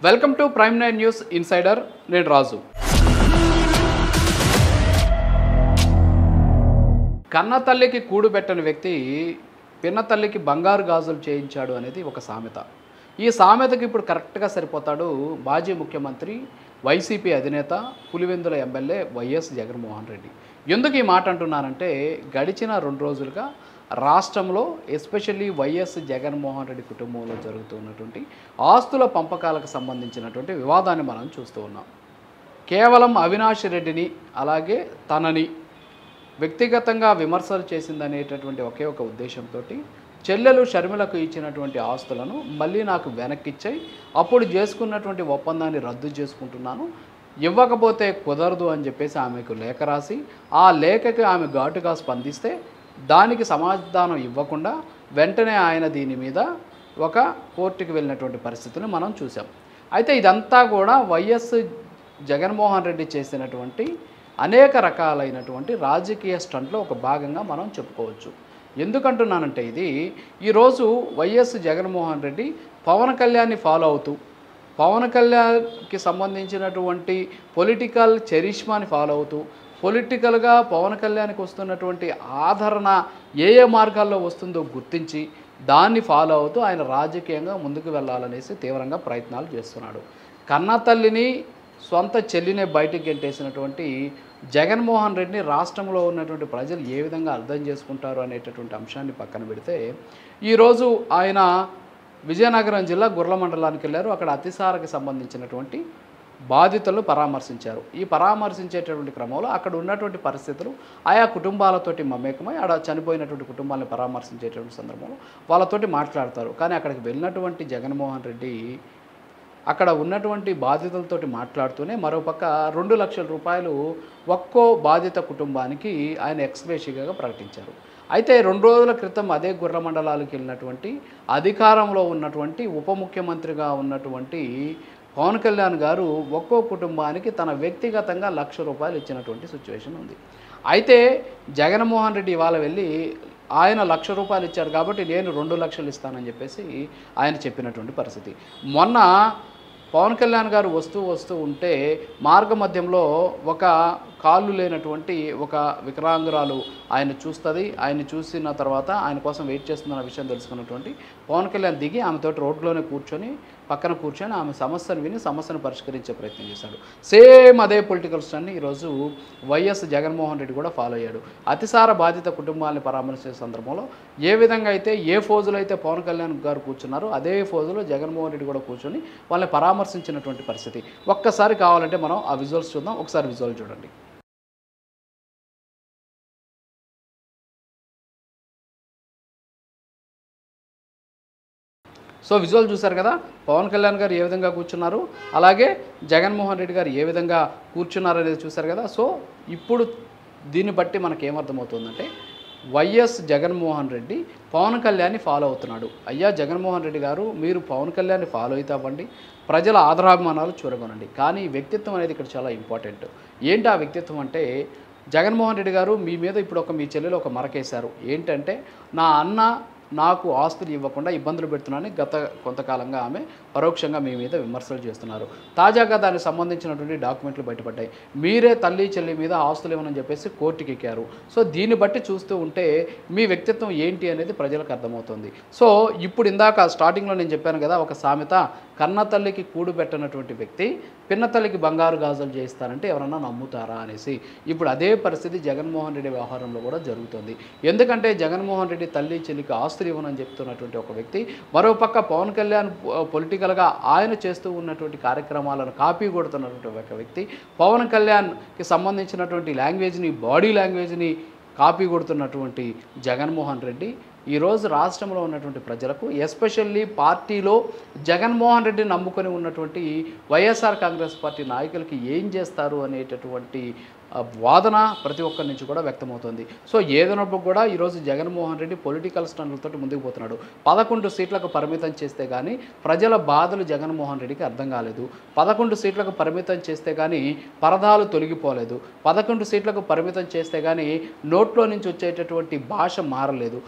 welcome to prime nine news insider నేను రాజు కన్న తల్లికి కూడు పెట్టని వ్యక్తి పిన్న తల్లికి బంగారు గాజులు చేయించాడు అనేది ఒక సామెత ఈ సామెతకి ఇప్పుడు కరెక్ట్గా సరిపోతాడు మాజీ ముఖ్యమంత్రి వైసీపీ అధినేత పులివెందుల ఎమ్మెల్యే వైఎస్ జగన్మోహన్ రెడ్డి ఎందుకు ఈ మాట అంటున్నానంటే గడిచిన రెండు రోజులుగా రాష్ట్రంలో ఎస్పెషల్లీ వైఎస్ జగన్మోహన్ రెడ్డి కుటుంబంలో జరుగుతున్నటువంటి ఆస్తుల పంపకాలకు సంబంధించినటువంటి వివాదాన్ని మనం చూస్తూ ఉన్నాం కేవలం అవినాష్ రెడ్డిని అలాగే తనని వ్యక్తిగతంగా విమర్శలు చేసిందనేటటువంటి ఒకే ఒక ఉద్దేశంతో చెల్లెలు షర్మిలకు ఇచ్చినటువంటి ఆస్తులను మళ్ళీ నాకు వెనక్కిచ్చాయి అప్పుడు చేసుకున్నటువంటి ఒప్పందాన్ని రద్దు చేసుకుంటున్నాను ఇవ్వకపోతే కుదరదు అని చెప్పేసి ఆమెకు లేఖ రాసి ఆ లేఖకి ఆమె ఘాటుగా స్పందిస్తే దానికి సమాధానం ఇవ్వకుండా వెంటనే ఆయన దీని మీద ఒక కోర్టుకి వెళ్ళినటువంటి పరిస్థితిని మనం చూసాం అయితే ఇదంతా కూడా వైఎస్ జగన్మోహన్ రెడ్డి చేసినటువంటి అనేక రకాలైనటువంటి రాజకీయ స్టంట్లో ఒక భాగంగా మనం చెప్పుకోవచ్చు ఎందుకంటున్నానంటే ఇది ఈరోజు వైఎస్ జగన్మోహన్ రెడ్డి పవన్ కళ్యాణ్ని ఫాలో అవుతూ పవన్ కళ్యాణ్కి సంబంధించినటువంటి పొలిటికల్ చరిష్మాని ఫాలో అవుతూ పొలిటికల్గా పవన్ కళ్యాణ్కి వస్తున్నటువంటి ఆదరణ ఏ ఏ మార్గాల్లో వస్తుందో గుర్తించి దాన్ని ఫాలో అవుతూ ఆయన రాజకీయంగా ముందుకు వెళ్ళాలనేసి తీవ్రంగా ప్రయత్నాలు చేస్తున్నాడు కన్న తల్లిని సొంత చెల్లినే బయటికి గెంటేసినటువంటి జగన్మోహన్ రెడ్డిని రాష్ట్రంలో ఉన్నటువంటి ప్రజలు ఏ విధంగా అర్థం చేసుకుంటారు అనేటటువంటి అంశాన్ని పక్కన పెడితే ఈరోజు ఆయన విజయనగరం జిల్లా గుర్ల మండలానికి వెళ్ళారు అక్కడ అతిసారకి సంబంధించినటువంటి బాధితులను పరామర్శించారు ఈ పరామర్శించేటటువంటి క్రమంలో అక్కడ ఉన్నటువంటి పరిస్థితులు ఆయా కుటుంబాలతోటి మమేకమై ఆడ చనిపోయినటువంటి కుటుంబాలను పరామర్శించేటటువంటి సందర్భంలో వాళ్ళతోటి మాట్లాడతారు కానీ అక్కడికి వెళ్ళినటువంటి జగన్మోహన్ రెడ్డి అక్కడ ఉన్నటువంటి బాధితులతోటి మాట్లాడుతూనే మరోపక్క రెండు లక్షల రూపాయలు ఒక్కో బాధిత కుటుంబానికి ఆయన ఎక్స్ప్రెషిగా ప్రకటించారు అయితే రెండు రోజుల క్రితం అదే గుర్ర మండలాలకు వెళ్ళినటువంటి అధికారంలో ఉన్నటువంటి ఉప ముఖ్యమంత్రిగా ఉన్నటువంటి పవన్ కళ్యాణ్ గారు ఒక్కో కుటుంబానికి తన వ్యక్తిగతంగా లక్ష రూపాయలు ఇచ్చినటువంటి సిచ్యువేషన్ ఉంది అయితే జగన్మోహన్ రెడ్డి ఇవాళ వెళ్ళి ఆయన లక్ష రూపాయలు ఇచ్చారు కాబట్టి నేను రెండు లక్షలు ఇస్తానని చెప్పేసి ఆయన చెప్పినటువంటి పరిస్థితి మొన్న పవన్ కళ్యాణ్ గారు వస్తూ వస్తూ ఉంటే మార్గ మధ్యంలో ఒక కాళ్ళు లేనటువంటి ఒక వికలాంగురాలు ఆయన చూస్తుంది ఆయన చూసిన తర్వాత ఆయన కోసం వెయిట్ చేస్తుందన్న విషయం తెలుసుకున్నటువంటి పవన్ కళ్యాణ్ దిగి ఆమెతోటి రోడ్లోనే కూర్చొని పక్కన కూర్చొని ఆమె సమస్యను విని సమస్యను పరిష్కరించే ప్రయత్నం చేశాడు సేమ్ అదే పొలిటికల్ స్టాండ్ని ఈరోజు వైఎస్ జగన్మోహన్ రెడ్డి కూడా ఫాలో అయ్యాడు అతిసార బాధిత కుటుంబాలను పరామర్శించే సందర్భంలో ఏ విధంగా అయితే ఏ ఫోజులో అయితే పవన్ కళ్యాణ్ గారు కూర్చున్నారో అదే ఫోజులో జగన్మోహన్ రెడ్డి కూడా కూర్చొని వాళ్ళని పరామర్శించినటువంటి పరిస్థితి ఒక్కసారి కావాలంటే మనం ఆ విజువల్స్ చూద్దాం ఒకసారి విజువల్ చూడండి సో విజువల్ చూశారు కదా పవన్ కళ్యాణ్ గారు ఏ విధంగా కూర్చున్నారు అలాగే జగన్మోహన్ రెడ్డి గారు ఏ విధంగా కూర్చున్నారు అనేది చూశారు కదా సో ఇప్పుడు దీన్ని బట్టి మనకి ఏమర్థమవుతుందంటే వైఎస్ జగన్మోహన్ రెడ్డి పవన్ కళ్యాణ్ని ఫాలో అవుతున్నాడు అయ్యా జగన్మోహన్ రెడ్డి గారు మీరు పవన్ కళ్యాణ్ని ఫాలో అయితే అవ్వండి ప్రజల ఆదరాభిమానాలు చూరగొనండి కానీ ఈ వ్యక్తిత్వం అనేది ఇక్కడ చాలా ఇంపార్టెంట్ ఏంటి ఆ వ్యక్తిత్వం అంటే జగన్మోహన్ రెడ్డి గారు మీ మీద ఇప్పుడు ఒక మీ చెల్లెలు ఒక మరకేశారు ఏంటంటే నా అన్న నాకు ఆస్తులు ఇవ్వకుండా ఇబ్బందులు పెడుతున్నానని గత కొంతకాలంగా ఆమె పరోక్షంగా మీ మీద విమర్శలు చేస్తున్నారు తాజాగా దానికి సంబంధించినటువంటి డాక్యుమెంట్లు బయటపడ్డాయి మీరే తల్లి చెల్లి మీద ఆస్తులు ఇవ్వనని చెప్పేసి కోర్టుకి ఎక్కారు సో దీన్ని బట్టి చూస్తూ ఉంటే మీ వ్యక్తిత్వం ఏంటి అనేది ప్రజలకు అర్థమవుతుంది సో ఇప్పుడు ఇందాక స్టార్టింగ్లో నేను చెప్పాను కదా ఒక సామెత కన్న తల్లికి కూడు పెట్టనటువంటి వ్యక్తి పిన్న తల్లికి బంగారు గాజులు చేయిస్తారంటే ఎవరన్నా నమ్ముతారా అనేసి ఇప్పుడు అదే పరిస్థితి జగన్మోహన్ రెడ్డి వ్యవహారంలో కూడా జరుగుతుంది ఎందుకంటే జగన్మోహన్ రెడ్డి తల్లి చెల్లికి ఆస్తులు ఇవ్వనని చెప్తున్నటువంటి ఒక వ్యక్తి మరోపక్క పవన్ కళ్యాణ్ పొలిటికల్గా ఆయన చేస్తూ ఉన్నటువంటి కార్యక్రమాలను కాపీ కొడుతున్నటువంటి ఒక వ్యక్తి పవన్ కళ్యాణ్కి సంబంధించినటువంటి లాంగ్వేజ్ని బాడీ లాంగ్వేజ్ని కాపీ కొడుతున్నటువంటి జగన్మోహన్ రెడ్డి ఈరోజు రాష్ట్రంలో ఉన్నటువంటి ప్రజలకు ఎస్పెషల్లీ పార్టీలో జగన్మోహన్ రెడ్డిని నమ్ముకొని ఉన్నటువంటి వైఎస్ఆర్ కాంగ్రెస్ పార్టీ నాయకులకి ఏం చేస్తారు అనేటటువంటి ఆ, వాదన ప్రతి ఒక్కరి నుంచి కూడా వ్యక్తమవుతుంది సో ఏదైనప్పుడు కూడా ఈరోజు జగన్మోహన్ రెడ్డి పొలిటికల్ స్టండ్లతో ముందుకు పోతున్నాడు పదకొండు సీట్లకు పరిమితం చేస్తే కానీ ప్రజల బాధలు జగన్మోహన్ రెడ్డికి అర్థం కాలేదు పదకొండు సీట్లకు పరిమితం చేస్తే కానీ పరదాలు తొలగిపోలేదు పదకొండు సీట్లకు పరిమితం చేస్తే కానీ నోట్లో నుంచి వచ్చేటటువంటి భాష మారలేదు పదకొండు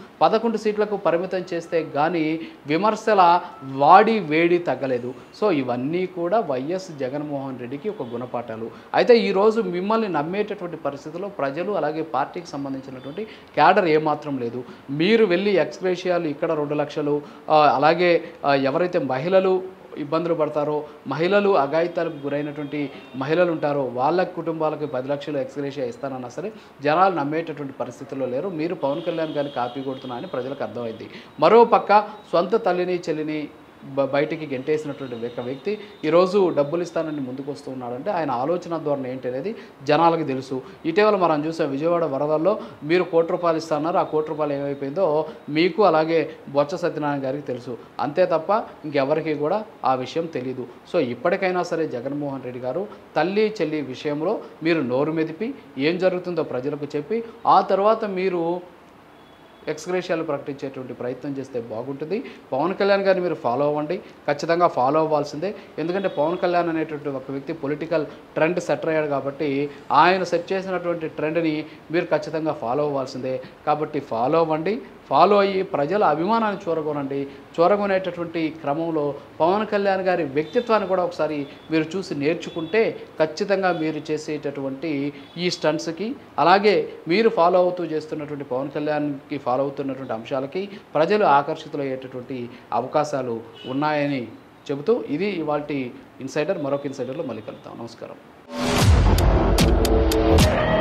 పదకొండు సీట్లకు పరిమితం చేస్తే కానీ విమర్శల వాడి వేడి తగ్గలేదు సో ఇవన్నీ కూడా వైఎస్ జగన్మోహన్ రెడ్డికి ఒక గుణపాఠాలు అయితే ఈరోజు మిమ్మల్ని నమ్మేటటువంటి పరిస్థితుల్లో ప్రజలు అలాగే పార్టీకి సంబంధించినటువంటి క్యాడర్ ఏమాత్రం లేదు మీరు వెళ్ళి ఎక్స్గ్రేషియాలు ఇక్కడ రెండు లక్షలు ఆ, అలాగే ఆ, ఎవరైతే మహిళలు ఇబ్బందులు పడతారో మహిళలు అఘాయితాలకు గురైనటువంటి మహిళలు ఉంటారో వాళ్ళ కుటుంబాలకు పది లక్షలు ఎక్స్గ్రేషియా ఇస్తానన్నా సరే జనాలు నమ్మేటటువంటి పరిస్థితుల్లో లేరు మీరు పవన్ కళ్యాణ్ గారిని కాపీ కొడుతున్నా అని ప్రజలకు అర్థమైంది మరో పక్క సొంత తల్లిని చెల్లిని బ- బయటికి గెంటేసినటువంటి ఒక వ్యక్తి ఈరోజు డబ్బులు ఇస్తానని ముందుకు వస్తూ ఉన్నాడంటే ఆయన ఆలోచన ధోరణి ఏంటి అనేది జనాలకు తెలుసు ఇటీవల మనం చూసాం విజయవాడ వరదల్లో మీరు కోటి రూపాయలు ఇస్తున్నారు ఆ కోటి రూపాయలు ఏమైపోయిందో మీకు అలాగే బొత్స సత్యనారాయణ గారికి తెలుసు అంతే తప్ప ఇంకెవరికి కూడా ఆ విషయం తెలియదు సో ఇప్పటికైనా సరే జగన్మోహన్ రెడ్డి గారు తల్లి చెల్లి విషయంలో మీరు నోరు మెదిపి ఏం జరుగుతుందో ప్రజలకు చెప్పి ఆ తర్వాత మీరు ఎక్స్గ్రేషియాలు ప్రకటించేటువంటి ప్రయత్నం చేస్తే బాగుంటుంది పవన్ కళ్యాణ్ గారిని మీరు ఫాలో అవ్వండి ఖచ్చితంగా ఫాలో అవ్వాల్సిందే ఎందుకంటే పవన్ కళ్యాణ్ అనేటువంటి ఒక వ్యక్తి పొలిటికల్ ట్రెండ్ సెట్ అయ్యాడు కాబట్టి ఆయన సెట్ చేసినటువంటి ట్రెండ్ని మీరు ఖచ్చితంగా ఫాలో అవ్వాల్సిందే కాబట్టి ఫాలో అవ్వండి ఫాలో అయ్యి ప్రజల అభిమానాన్ని చూరగొనండి చూరగొనేటటువంటి క్రమంలో పవన్ కళ్యాణ్ గారి వ్యక్తిత్వాన్ని కూడా ఒకసారి మీరు చూసి నేర్చుకుంటే ఖచ్చితంగా మీరు చేసేటటువంటి ఈ స్టంట్స్కి అలాగే మీరు ఫాలో అవుతూ చేస్తున్నటువంటి పవన్ కళ్యాణ్కి ఫాలో అవుతున్నటువంటి అంశాలకి ప్రజలు ఆకర్షితులయ్యేటటువంటి అవకాశాలు ఉన్నాయని చెబుతూ ఇది ఇవాళ ఇన్సైడర్ మరొక ఇన్సైడర్లో మళ్ళీ కలుద్దాం నమస్కారం